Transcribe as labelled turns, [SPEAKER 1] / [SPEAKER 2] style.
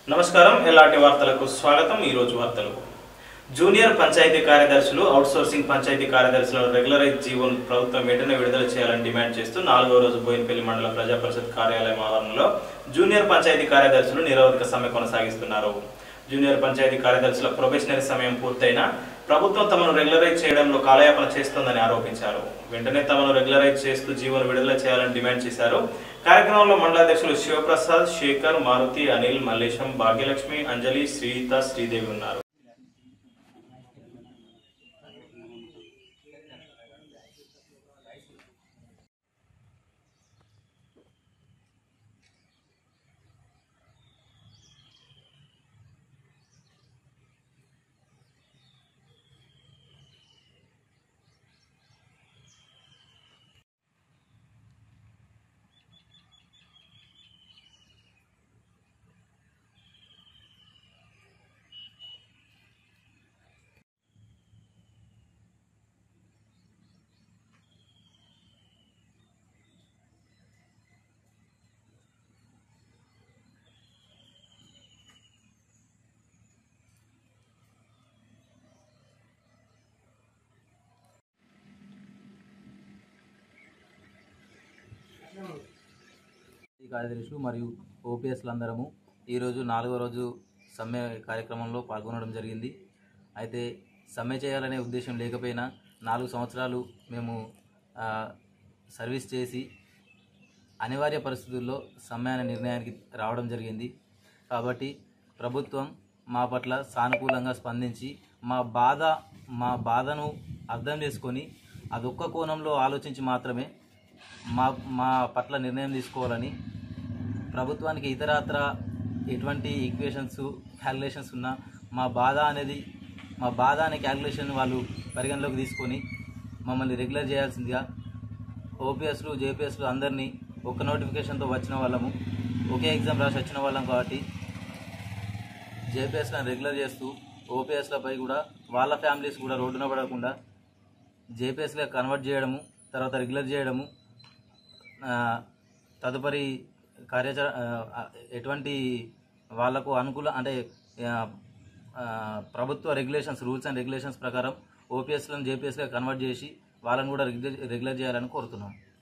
[SPEAKER 1] నమస్కారం ఎలాంటి వార్తలకు స్వాగతం ఈ రోజు వార్తలు జూనియర్ పంచాయతీ కార్యదర్శులు అవుట్సోర్సింగ్ పంచాయతీ కార్యదర్శులను రెగ్యులరైజ్ జీవోను ప్రభుత్వం వెంటనే విడుదల చేయాలని డిమాండ్ చేస్తూ నాలుగో రోజు బోయినపల్లి మండల ప్రజా పరిషత్ కార్యాలయం ఆవరణలో జూనియర్ పంచాయతీ కార్యదర్శులు నిరవధిక సమ్మె కొనసాగిస్తున్నారు జూనియర్ పంచాయతీ కార్యదర్శుల ప్రొబేషనరీ సమయం పూర్తయినా ప్రభుత్వం తమను రెగ్యులరైజ్ చేయడంలో కాలయాపన చేస్తోందని ఆరోపించారు వెంటనే తమను రెగ్యులరైజ్ చేస్తూ జీవోను విడుదల చేయాలని డిమాండ్ చేశారు కార్యక్రమంలో మండలాధ్యక్షులు శివప్రసాద్ శేఖర్ మారుతి అనిల్ మల్లేశం భాగ్యలక్ష్మి అంజలి శ్రీత శ్రీదేవి ఉన్నారు
[SPEAKER 2] ఈ కార్యదర్శులు మరియు ఓపీఎస్లు అందరము ఈరోజు నాలుగో రోజు సమ్మె కార్యక్రమంలో పాల్గొనడం జరిగింది అయితే సమ్మె చేయాలనే ఉద్దేశం లేకపోయినా నాలుగు సంవత్సరాలు మేము ఆ, సర్వీస్ చేసి అనివార్య పరిస్థితుల్లో సమ్మె అనే నిర్ణయానికి రావడం జరిగింది కాబట్టి ప్రభుత్వం మా పట్ల సానుకూలంగా స్పందించి మా బాధ మా బాధను అర్థం చేసుకొని అదొక్క కోణంలో ఆలోచించి మాత్రమే మా మా పట్ల నిర్ణయం తీసుకోవాలని ప్రభుత్వానికి ఇతరత్ర ఎటువంటి ఈక్వేషన్స్ క్యాలిక్యులేషన్స్ ఉన్నా మా బాధ అనేది మా బాధ అనే క్యాలిక్యులేషన్ వాళ్ళు పరిగణలోకి తీసుకొని మమ్మల్ని రెగ్యులర్ చేయాల్సిందిగా ఓపీఎస్లు జేపీఎస్లు అందరినీ ఒక నోటిఫికేషన్తో వచ్చిన వాళ్ళము ఒకే ఎగ్జామ్ రాసి వచ్చిన వాళ్ళం కాబట్టి జేపీఎస్లను రెగ్యులర్ చేస్తూ ఓపీఎస్లపై కూడా వాళ్ళ ఫ్యామిలీస్ కూడా రోడ్డున పడకుండా జేపీఎస్గా కన్వర్ట్ చేయడము తర్వాత రెగ్యులర్ చేయడము ఆ, తదుపరి కార్యాచర ఆ, ఎటువంటి వాళ్లకు అనుకూల అంటే ఆ, ఆ, ప్రభుత్వ రెగ్యులేషన్స్ రూల్స్ అండ్ రెగ్యులేషన్స్ ప్రకారం ఓపీఎస్లను జేపీఎస్గా కన్వర్ట్ చేసి వాళ్ళని కూడా రెగ్యులర్ రెగ్యులర్ చేయాలని కోరుతున్నాం